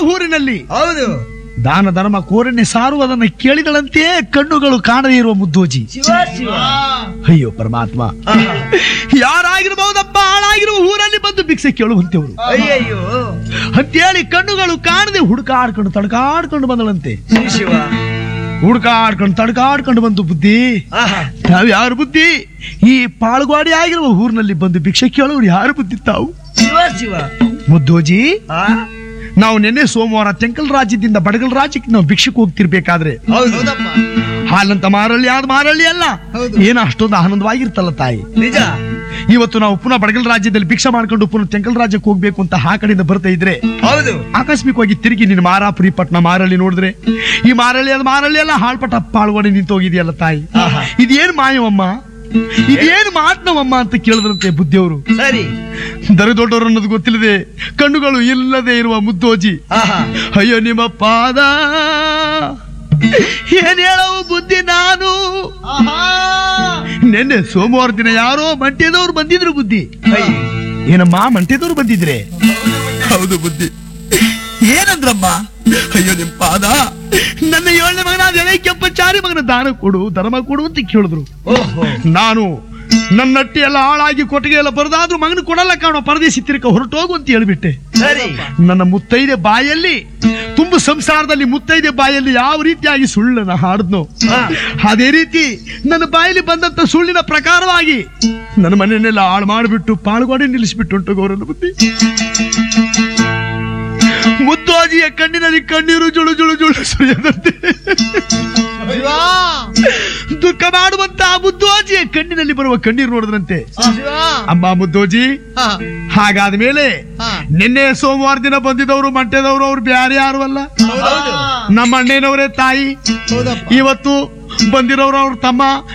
ಊರಿನಲ್ಲಿ ಹೌದು ದಾನ ಧರ್ಮ ಕೋರನ್ನೇ ಸಾರುವುದನ್ನು ಕೇಳಿದಳಂತೆ ಕಣ್ಣುಗಳು ಕಾಣದೇ ಇರುವ ಮುದ್ದೋಜಿ ಶಿವ ಶಿವ ಅಯ್ಯೋ ಪರಮಾತ್ಮ ಯಾರಾಗಿರ್ಬಹುದಪ್ಪ ಹಾಳಾಗಿರುವ ಊರಲ್ಲಿ ಬಂದು ಭಿಕ್ಷೆ ಕೇಳುವಂತೆವರು ಅಯ್ಯಯ್ಯೋ ಅಂತೇಳಿ ಕಣ್ಣುಗಳು ಕಾಣದೆ ಹುಡುಕಾಡ್ಕೊಂಡು ತಡ್ಕಾಡ್ಕೊಂಡು ಬಂದಳಂತೆ ಶಿವ ಶಿವ ಹುಡುಕಾಡ್ಕೊಂಡು ತಡ್ಕಾಡ್ಕೊಂಡು ಬಂದು ಬುದ್ಧಿ ಆಹಾ. ತಾವು ಯಾರು ಬುದ್ಧಿ ಈ ಪಾಳುಗಾಡಿ ಆಗಿರುವ ಊರಿನಲ್ಲಿ ಬಂದು ಭಿಕ್ಷೆ ಕೇಳೋರು ಯಾರು ಬುದ್ಧಿ ತಾವು ಶಿವ ಶಿವ ಮುದ್ದೋಜಿ ಆ? ನಾವು ನಿನ್ನೆ ಸೋಮವಾರ ತೆಂಕಲ್ ರಾಜ್ಯದಿಂದ ಬಡಗಲ್ ರಾಜ್ಯಕ್ಕೆ ನಾವು ಭಿಕ್ಷಕ್ಕೆ ಹೋಗ್ತಿರ್ಬೇಕಾದ್ರೆ ಹೌದು ಹಾಲಂತ ಮಾರಳ್ಳಿ ಆದ ಮಾರಳ್ಳಿ ಅಲ್ಲ ಹೌದು. ಏನ ಅಷ್ಟೊಂದು ಆನಂದವಾಗಿರ್ತಲ್ಲ ತಾಯಿ ನಿಜ ಇವತ್ತು ನಾವು ಪುನಃ ಬಡಗಲ್ ರಾಜ್ಯದಲ್ಲಿ ಭಿಕ್ಷೆ ಮಾಡ್ಕೊಂಡು ಪುನಃ ತೆಂಕಲ್ ರಾಜ್ಯಕ್ಕೆ ಹೋಗ್ಬೇಕು ಅಂತ ಆ ಕಡೆಯಿಂದ ಬರ್ತಾ ಇದ್ರೆ ಹೌದು ಆಕಸ್ಮಿಕವಾಗಿ ತಿರುಗಿ ನಿನ್ನ ಮಾರಾಪುರಿ ಪಟ್ನ ಮಾರಳ್ಳಿ ನೋಡಿದ್ರೆ ಈ ಮಾರಳ್ಳಿ ಅದು ಮಾರಳ್ಳಿ ಎಲ್ಲ ಹಾಳ್ಪಟ್ಟ ಪಾಳ್ಗೊಂಡು ನಿಂತು ಹೋಗಿದೆಯಲ್ಲ ತಾಯಿ ಆಹಾ. ಇದೇನು ಮಾಯವಮ್ಮ ಇದೇನು ಮಾತ್ನವಮ್ಮ ಅಂತ ಕೇಳಿದ್ರಂತೆ ಬುದ್ಧಿಯವರು ಸರಿ ದರ ದೊಡ್ಡವರು ಅನ್ನೋದು ಗೊತ್ತಿಲ್ಲದೆ ಕಣ್ಣುಗಳು ಇಲ್ಲದೆ ಇರುವ ಮುದ್ದೋಜಿ ಆಹಾ ಅಯ್ಯೋ ನಿಮ್ಮ ಪಾದ ಏನ್ ಹೇಳವು ಬುದ್ಧಿ ನಾನು ನಿನ್ನೆ ಸೋಮವಾರ ದಿನ ಯಾರೋ ಮಂಟ್ಯದವ್ರು ಬಂದಿದ್ರು ಬುದ್ಧಿ ಅಯ್ಯ. ಏನಮ್ಮ ಮಂಟ್ಯದವ್ರು ಬಂದಿದ್ರೆ ಹೌದು ಬುದ್ಧಿ ಏನಂದ್ರಮ್ಮ ಅಯ್ಯೋ ನಿಮ್ ಪಾದ ನನ್ನ ಏಳನೇ ಮಗನ ಎಳೆ ಕೆಂಪಚಾರಿ ಮಗನ ದಾನ ಕೊಡು ಧರ್ಮ ಕೊಡು ಅಂತ ಕೇಳಿದ್ರು ಓಹೋ ನಾನು ನನ್ನ ಅಟ್ಟಿ ಎಲ್ಲ ಹಾಳಾಗಿ ಕೊಟ್ಟಿಗೆ ಎಲ್ಲ ಬರದಾದ್ರೂ ಮಗನ ಕೊಡಲ್ಲ ಕಾಣೋ ಪರದೇಶಿ ತಿರ್ಕ ಹೊರಟೋಗು ಅಂತ ಹೇಳ್ಬಿಟ್ಟೆ ಸರಿ ನನ್ನ ಮುತ್ತೈದೆ ಬಾಯಲ್ಲಿ ತುಂಬ ಸಂಸಾರದಲ್ಲಿ ಮುತ್ತೈದೆ ಬಾಯಲ್ಲಿ ಯಾವ ರೀತಿಯಾಗಿ ಸುಳ್ಳನ್ನ ಹಾಡಿದ್ನೋ ಹಾ. ಅದೇ ರೀತಿ ನನ್ನ ಬಾಯಲ್ಲಿ ಬಂದಂತ ಸುಳ್ಳಿನ ಪ್ರಕಾರವಾಗಿ ನನ್ನ ಮನೆಯನ್ನೆಲ್ಲ ಹಾಳು ಮಾಡಿಬಿಟ್ಟು ಪಾಳುಗಾಡಿ ನಿಲ್ಲಿಸ್ಬಿಟ್ಟು ಉಂಟು ಗೌರವ ಬುದ್ಧಿ ಮುದ್ದೋಜಿಯ ಕಣ್ಣಿನಲ್ಲಿ ಕಣ್ಣೀರು ಜುಳು ಜುಳು ಜುಳು ಸುರಿಯದಂತೆ ದುಃಖ ಮಾಡುವಂತ ಮುದ್ದೋಜಿಯ ಕಣ್ಣಿನಲ್ಲಿ ಬರುವ ಕಣ್ಣೀರು ನೋಡಿದ್ರಂತೆ ಅಮ್ಮ ಮುದ್ದೋಜಿ ಹಾಗಾದ ಮೇಲೆ ನಿನ್ನೆ ಸೋಮವಾರ ದಿನ ಬಂದಿದ್ದವರು ಮಂಟ್ಯದವರು ಅವ್ರು ಬ್ಯಾರೆ ಯಾರು ಅಲ್ಲ ಹೌದು ನಮ್ಮ ಅಣ್ಣನವರೇ ತಾಯಿ ಇವತ್ತು ಬಂದಿರೋರು ಅವ್ರ ತಮ್ಮ